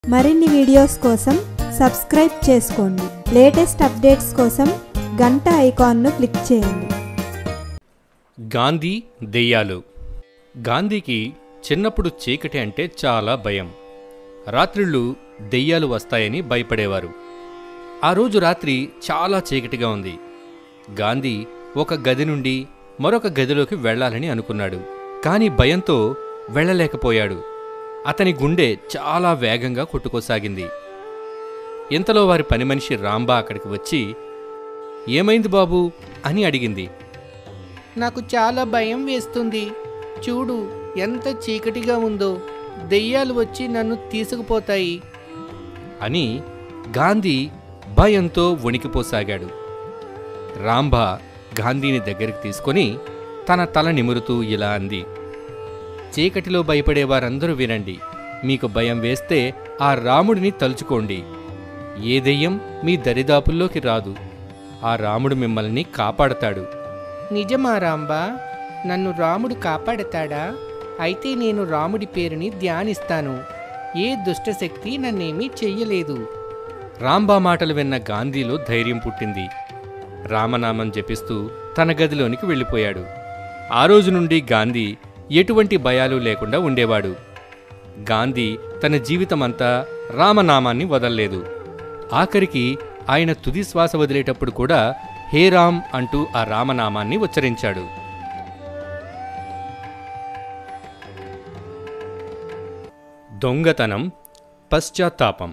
మరిన్ని వీడియోస్ కోసం సబ్స్క్రైబ్ చేసుకోండి లేటెస్ట్ అప్డేట్స్ కోసం గంట ఐకాన్ను క్లిక్ చేయండి గాంధీ దెయ్యాలు గాంధీకి చిన్నప్పుడు చీకటి అంటే చాలా భయం రాత్రిళ్ళు దెయ్యాలు వస్తాయని భయపడేవారు ఆ రోజు రాత్రి చాలా చీకటిగా ఉంది గాంధీ ఒక గది నుండి మరొక గదిలోకి వెళ్ళాలని అనుకున్నాడు కానీ భయంతో వెళ్ళలేకపోయాడు అతని గుండె చాలా వేగంగా కొట్టుకోసాగింది ఇంతలో వారి పని మనిషి రాంబా అక్కడికి వచ్చి ఏమైంది బాబూ అని అడిగింది నాకు చాలా భయం వేస్తుంది చూడు ఎంత చీకటిగా ఉందో దెయ్యాలు వచ్చి నన్ను తీసుకుపోతాయి అని గాంధీ భయంతో వణికిపోసాగాడు రాంబా గాంధీని దగ్గరికి తీసుకొని తన తల నిమురుతూ ఇలా అంది చీకటిలో భయపడే వారందరూ వినండి మీకు భయం వేస్తే ఆ రాముడిని తలుచుకోండి ఏ దెయ్యం మీ దరిదాపుల్లోకి రాదు ఆ రాముడు మిమ్మల్ని కాపాడతాడు నిజమా రాంబా నన్ను రాముడు కాపాడతాడా అయితే నేను రాముడి పేరుని ధ్యానిస్తాను ఏ దుష్టశక్తి నన్నేమీ చెయ్యలేదు రాంబా మాటలు విన్న గాంధీలో ధైర్యం పుట్టింది రామనామం జపిస్తూ తన గదిలోనికి వెళ్ళిపోయాడు ఆ రోజు నుండి గాంధీ ఎటువంటి భయాలు లేకుండా ఉండేవాడు గాంధీ తన జీవితమంతా రామనామాన్ని వదల్లేదు ఆఖరికి ఆయన తుది శ్వాస వదిలేటప్పుడు కూడా హే రామ్ అంటూ ఆ రామనామాన్ని ఉచ్చరించాడు దొంగతనం పశ్చాత్తాపం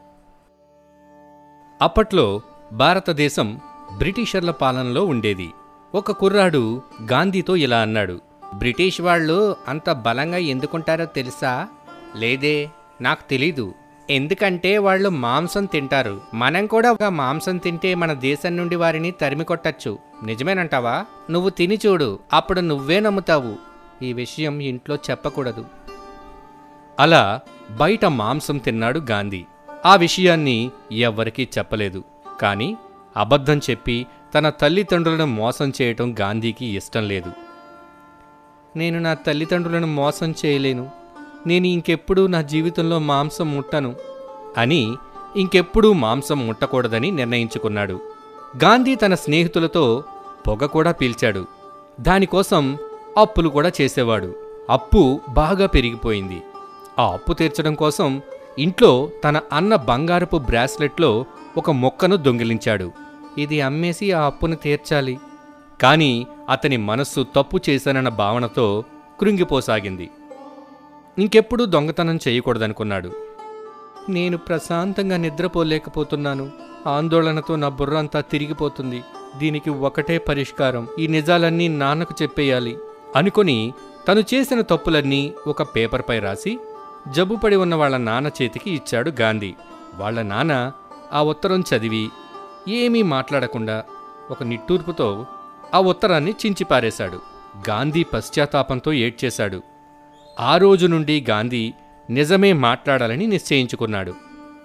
అప్పట్లో భారతదేశం బ్రిటిషర్ల పాలనలో ఉండేది ఒక కుర్రాడు గాంధీతో ఇలా అన్నాడు బ్రిటిష్ వాళ్ళు అంత బలంగా ఎందుకుంటారో తెలుసా లేదే నాకు తెలీదు ఎందుకంటే వాళ్ళు మాంసం తింటారు మనం కూడా ఒక మాంసం తింటే మన దేశం నుండి వారిని తరిమి కొట్టచ్చు నిజమేనంటావా నువ్వు తిని చూడు అప్పుడు నువ్వే నమ్ముతావు ఈ విషయం ఇంట్లో చెప్పకూడదు అలా బయట మాంసం తిన్నాడు గాంధీ ఆ విషయాన్ని ఎవ్వరికీ చెప్పలేదు కానీ అబద్ధం చెప్పి తన తల్లిదండ్రులను మోసం చేయటం గాంధీకి ఇష్టం లేదు నేను నా తల్లిదండ్రులను మోసం చేయలేను నేను ఇంకెప్పుడూ నా జీవితంలో మాంసం ముట్టను అని ఇంకెప్పుడూ మాంసం ముట్టకూడదని నిర్ణయించుకున్నాడు గాంధీ తన స్నేహితులతో పొగ కూడా పీల్చాడు దానికోసం అప్పులు కూడా చేసేవాడు అప్పు బాగా పెరిగిపోయింది ఆ అప్పు తీర్చడం కోసం ఇంట్లో తన అన్న బంగారపు బ్రాస్లెట్లో ఒక మొక్కను దొంగిలించాడు ఇది అమ్మేసి ఆ అప్పును తీర్చాలి కానీ అతని మనస్సు తప్పు చేశానన్న భావనతో కృంగిపోసాగింది ఇంకెప్పుడూ దొంగతనం చేయకూడదనుకున్నాడు నేను ప్రశాంతంగా నిద్రపోలేకపోతున్నాను ఆందోళనతో నా బుర్ర అంతా తిరిగిపోతుంది దీనికి ఒకటే పరిష్కారం ఈ నిజాలన్నీ నాన్నకు చెప్పేయాలి అనుకొని తను చేసిన తప్పులన్నీ ఒక పేపర్పై రాసి జబ్బుపడి ఉన్న వాళ్ళ నాన్న చేతికి ఇచ్చాడు గాంధీ వాళ్ళ నాన్న ఆ ఉత్తరం చదివి ఏమీ మాట్లాడకుండా ఒక నిట్టూర్పుతో ఆ ఉత్తరాన్ని చించిపారేశాడు గాంధీ పశ్చాత్తాపంతో ఏడ్చేశాడు ఆ రోజు నుండి గాంధీ నిజమే మాట్లాడాలని నిశ్చయించుకున్నాడు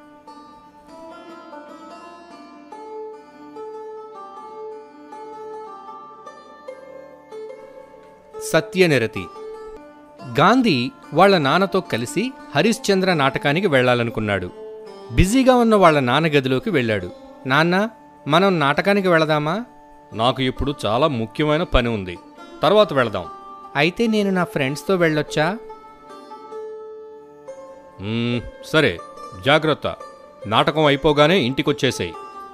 సత్యనిరతి గాంధీ వాళ్ళ నాన్నతో కలిసి హరిశ్చంద్ర నాటకానికి వెళ్ళాలనుకున్నాడు బిజీగా ఉన్న వాళ్ళ నాన్న గదిలోకి వెళ్ళాడు నాన్న మనం నాటకానికి వెళదామా నాకు ఇప్పుడు చాలా ముఖ్యమైన పని ఉంది తర్వాత వెళదాం అయితే నేను నా ఫ్రెండ్స్తో వెళ్ళొచ్చా మ్మ్, సరే జాగ్రత్త నాటకం అయిపోగానే ఇంటికొచ్చేసేయ్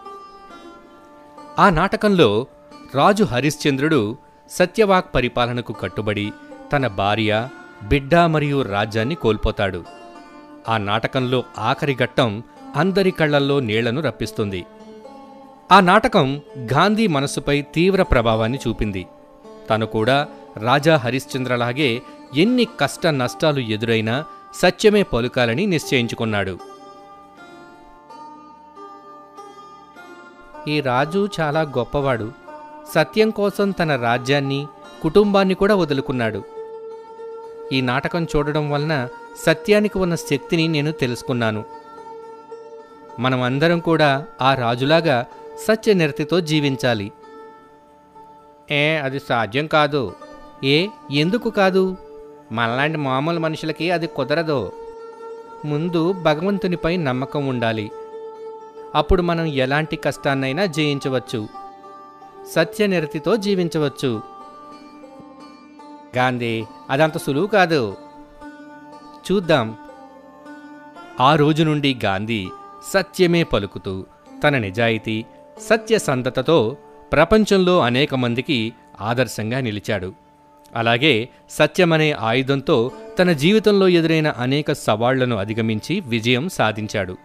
ఆ నాటకంలో రాజు హరిశ్చంద్రుడు సత్యవాక్ పరిపాలనకు కట్టుబడి తన భార్య బిడ్డ మరియు రాజ్యాన్ని కోల్పోతాడు ఆ నాటకంలో ఆఖరి ఘట్టం అందరి కళ్ళల్లో నీళ్లను రప్పిస్తుంది ఆ నాటకం గాంధీ మనస్సుపై తీవ్ర ప్రభావాన్ని చూపింది తను కూడా రాజా హరిశ్చంద్రలాగే ఎన్ని కష్ట నష్టాలు ఎదురైనా సత్యమే పలుకాలని నిశ్చయించుకున్నాడు ఈ రాజు చాలా గొప్పవాడు సత్యం కోసం తన రాజ్యాన్ని కుటుంబాన్ని కూడా వదులుకున్నాడు ఈ నాటకం చూడడం వలన సత్యానికి ఉన్న శక్తిని నేను తెలుసుకున్నాను మనం అందరం కూడా ఆ రాజులాగా సత్యనిరతితో జీవించాలి ఏ అది సాధ్యం కాదు ఏ ఎందుకు కాదు మనలాంటి మామూలు మనుషులకి అది కుదరదు ముందు భగవంతునిపై నమ్మకం ఉండాలి అప్పుడు మనం ఎలాంటి కష్టాన్నైనా జయించవచ్చు సత్యనిరతితో జీవించవచ్చు గాంధీ అదంత సులువు కాదు చూద్దాం ఆ రోజు నుండి గాంధీ సత్యమే పలుకుతూ తన నిజాయితీ సత్యసంధతతో ప్రపంచంలో అనేక మందికి ఆదర్శంగా నిలిచాడు అలాగే సత్యమనే ఆయుధంతో తన జీవితంలో ఎదురైన అనేక సవాళ్లను అధిగమించి విజయం సాధించాడు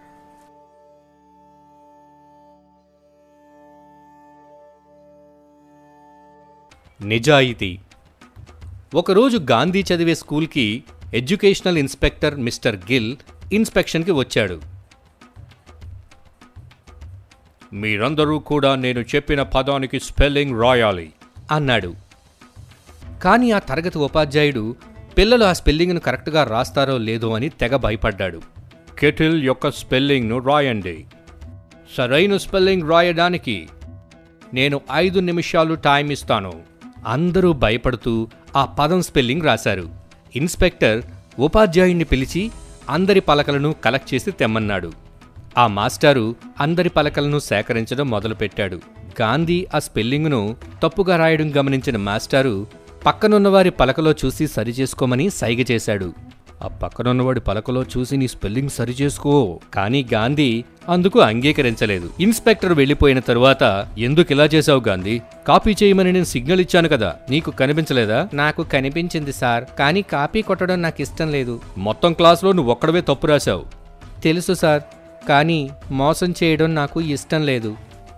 నిజాయితీ ఒకరోజు గాంధీ చదివే స్కూల్కి ఎడ్యుకేషనల్ ఇన్స్పెక్టర్ మిస్టర్ గిల్ ఇన్స్పెక్షన్కి వచ్చాడు మీరందరూ కూడా నేను చెప్పిన పదానికి స్పెల్లింగ్ రాయాలి అన్నాడు కానీ ఆ తరగతి ఉపాధ్యాయుడు పిల్లలు ఆ స్పెల్లింగ్ను కరెక్ట్గా రాస్తారో లేదో అని తెగ భయపడ్డాడు కెటిల్ యొక్క స్పెల్లింగ్ను రాయండి సరైన స్పెల్లింగ్ రాయడానికి నేను ఐదు నిమిషాలు టైం ఇస్తాను అందరూ భయపడుతూ ఆ పదం స్పెల్లింగ్ రాశారు ఇన్స్పెక్టర్ ఉపాధ్యాయుణ్ణి పిలిచి అందరి పలకలను కలెక్ట్ చేసి తెమ్మన్నాడు ఆ మాస్టారు అందరి పలకలను సేకరించడం మొదలుపెట్టాడు గాంధీ ఆ స్పెల్లింగ్ను తప్పుగా రాయడం గమనించిన మాస్టారు పక్కనున్నవారి పలకలో చూసి సరిచేసుకోమని సైగ చేశాడు ఆ పక్కనున్నవాడి పలకలో చూసి నీ స్పెల్లింగ్ సరిచేసుకో కానీ గాంధీ అందుకు అంగీకరించలేదు ఇన్స్పెక్టర్ వెళ్ళిపోయిన తరువాత ఎందుకు ఇలా చేశావు గాంధీ కాపీ చేయమని నేను సిగ్నల్ ఇచ్చాను కదా నీకు కనిపించలేదా నాకు కనిపించింది సార్ కానీ కాపీ కొట్టడం నాకు ఇష్టం లేదు మొత్తం క్లాస్లో నువ్వు ఒక్కడవే తప్పు రాశావు తెలుసు సార్ కానీ మోసం చేయడం నాకు ఇష్టం లేదు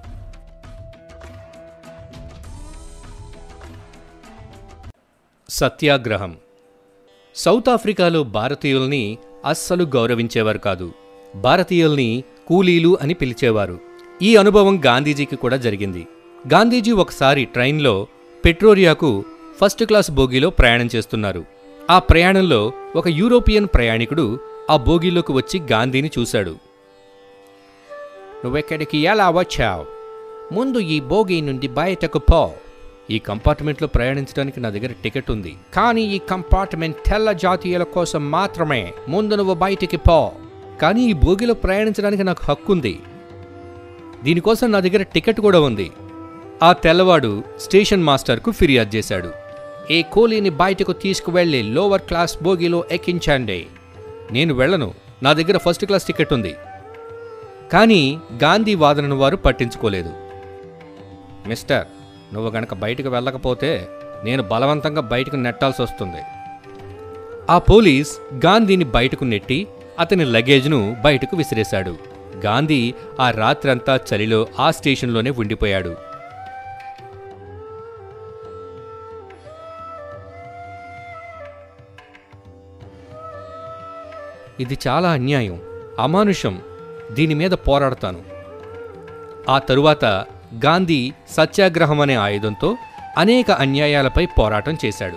సత్యాగ్రహం సౌత్ ఆఫ్రికాలో భారతీయుల్ని అస్సలు గౌరవించేవారు కాదు భారతీయుల్ని కూలీలు అని పిలిచేవారు ఈ అనుభవం గాంధీజీకి కూడా జరిగింది గాంధీజీ ఒకసారి ట్రైన్లో పెట్రోరియాకు ఫస్ట్ క్లాస్ బోగీలో ప్రయాణం చేస్తున్నారు ఆ ప్రయాణంలో ఒక యూరోపియన్ ప్రయాణికుడు ఆ బోగీలోకి వచ్చి గాంధీని చూశాడు నువ్వెక్కడికి ఎలా వచ్చావు ముందు ఈ బోగి నుండి బయటకు పో ఈ కంపార్ట్మెంట్లో ప్రయాణించడానికి నా దగ్గర టికెట్ ఉంది కానీ ఈ కంపార్ట్మెంట్ తెల్ల జాతీయుల కోసం మాత్రమే ముందు నువ్వు బయటికి పో కానీ ఈ బోగిలో ప్రయాణించడానికి నాకు హక్కు ఉంది దీనికోసం నా దగ్గర టికెట్ కూడా ఉంది ఆ తెల్లవాడు స్టేషన్ మాస్టర్కు ఫిర్యాదు చేశాడు ఈ కూలీని బయటకు తీసుకువెళ్ళి లోవర్ క్లాస్ బోగిలో ఎక్కించండి నేను వెళ్ళను నా దగ్గర ఫస్ట్ క్లాస్ టికెట్ ఉంది కానీ గాంధీ వాదనను వారు పట్టించుకోలేదు మిస్టర్ నువ్వు గనక బయటకు వెళ్ళకపోతే నేను బలవంతంగా బయటకు నెట్టాల్సి వస్తుంది ఆ పోలీస్ గాంధీని బయటకు నెట్టి అతని లగేజ్ను బయటకు విసిరేశాడు గాంధీ ఆ రాత్రంతా చలిలో ఆ స్టేషన్లోనే ఉండిపోయాడు ఇది చాలా అన్యాయం అమానుషం దీని మీద పోరాడతాను ఆ తరువాత గాంధీ సత్యాగ్రహం అనే ఆయుధంతో అనేక అన్యాయాలపై పోరాటం చేశాడు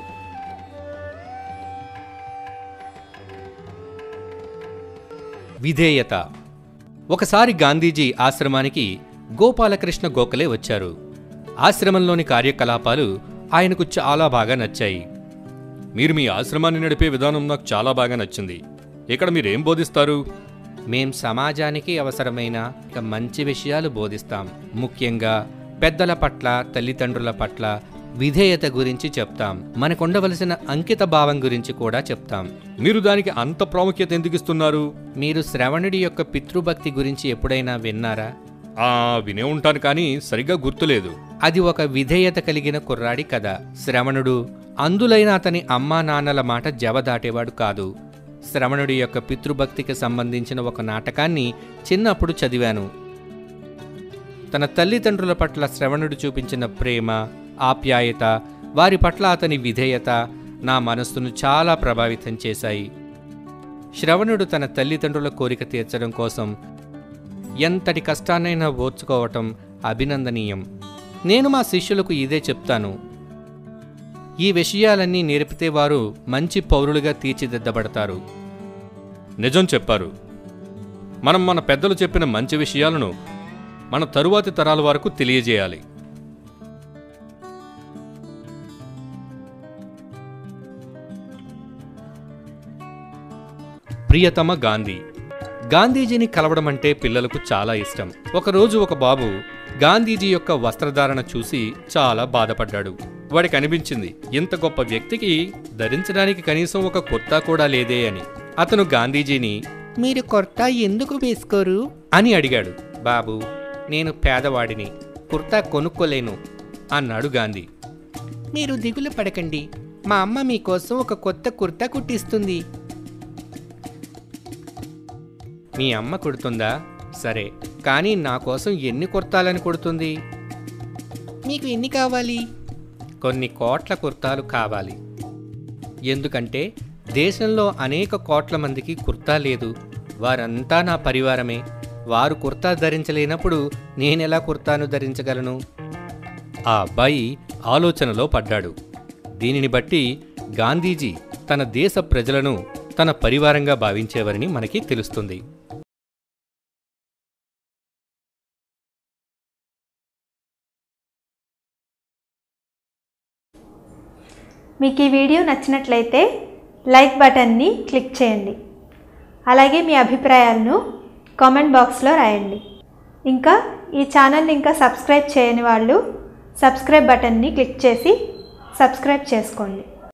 విధేయత ఒకసారి గాంధీజీ ఆశ్రమానికి గోపాలకృష్ణ గోఖలే వచ్చారు ఆశ్రమంలోని కార్యకలాపాలు ఆయనకు చాలా బాగా నచ్చాయి మీరు మీ ఆశ్రమాన్ని నడిపే విధానం నాకు చాలా బాగా నచ్చింది ఇక్కడ మీరేం బోధిస్తారు మేం సమాజానికి అవసరమైన ఇక మంచి విషయాలు బోధిస్తాం ముఖ్యంగా పెద్దల పట్ల తల్లిదండ్రుల పట్ల విధేయత గురించి చెప్తాం మనకుండవలసిన అంకిత భావం గురించి కూడా చెప్తాం మీరు దానికి అంత ప్రాముఖ్యత ఎందుకు ఇస్తున్నారు మీరు శ్రవణుడి యొక్క పితృభక్తి గురించి ఎప్పుడైనా విన్నారా ఆ వినే ఉంటాను కానీ సరిగ్గా గుర్తులేదు అది ఒక విధేయత కలిగిన కుర్రాడి కథ శ్రవణుడు అందులైన అతని అమ్మా నాన్నల మాట జవదాటేవాడు కాదు శ్రవణుడి యొక్క పితృభక్తికి సంబంధించిన ఒక నాటకాన్ని చిన్నప్పుడు చదివాను తన తల్లిదండ్రుల పట్ల శ్రవణుడు చూపించిన ప్రేమ ఆప్యాయత వారి పట్ల అతని విధేయత నా మనస్సును చాలా ప్రభావితం చేశాయి శ్రవణుడు తన తల్లిదండ్రుల కోరిక తీర్చడం కోసం ఎంతటి కష్టాన్నైనా ఓర్చుకోవటం అభినందనీయం నేను మా శిష్యులకు ఇదే చెప్తాను ఈ విషయాలన్నీ నేర్పితే వారు మంచి పౌరులుగా తీర్చిదిద్దబడతారు నిజం చెప్పారు మనం మన పెద్దలు చెప్పిన మంచి విషయాలను మన తరువాతి తరాల వరకు తెలియజేయాలి ప్రియతమ గాంధీ గాంధీజీని కలవడం అంటే పిల్లలకు చాలా ఇష్టం ఒకరోజు ఒక బాబు గాంధీజీ యొక్క వస్త్రధారణ చూసి చాలా బాధపడ్డాడు వాడికి అనిపించింది ఇంత గొప్ప వ్యక్తికి ధరించడానికి కనీసం ఒక కుర్తా కూడా లేదే అని అతను గాంధీజీని మీరు కుర్తా ఎందుకు వేసుకోరు అని అడిగాడు బాబు నేను పేదవాడిని కుర్తా కొనుక్కోలేను అన్నాడు గాంధీ మీరు దిగులు పడకండి మా అమ్మ మీకోసం ఒక కొత్త కుర్తా కుట్టిస్తుంది మీ అమ్మ కుడుతుందా సరే కానీ నా కోసం ఎన్ని కుర్తాలని కుడుతుంది మీకు ఎన్ని కావాలి కొన్ని కోట్ల కుర్తాలు కావాలి ఎందుకంటే దేశంలో అనేక కోట్ల మందికి కుర్తా లేదు వారంతా నా పరివారమే వారు కుర్తా ధరించలేనప్పుడు నేనెలా కుర్తాను ధరించగలను ఆ అబ్బాయి ఆలోచనలో పడ్డాడు దీనిని బట్టి గాంధీజీ తన దేశ ప్రజలను తన పరివారంగా భావించేవారని మనకి తెలుస్తుంది మీకు ఈ వీడియో నచ్చినట్లయితే లైక్ బటన్ని క్లిక్ చేయండి అలాగే మీ అభిప్రాయాలను కామెంట్ బాక్స్లో రాయండి ఇంకా ఈ ఛానల్ని ఇంకా సబ్స్క్రైబ్ చేయని వాళ్ళు సబ్స్క్రైబ్ బటన్ని క్లిక్ చేసి సబ్స్క్రైబ్ చేసుకోండి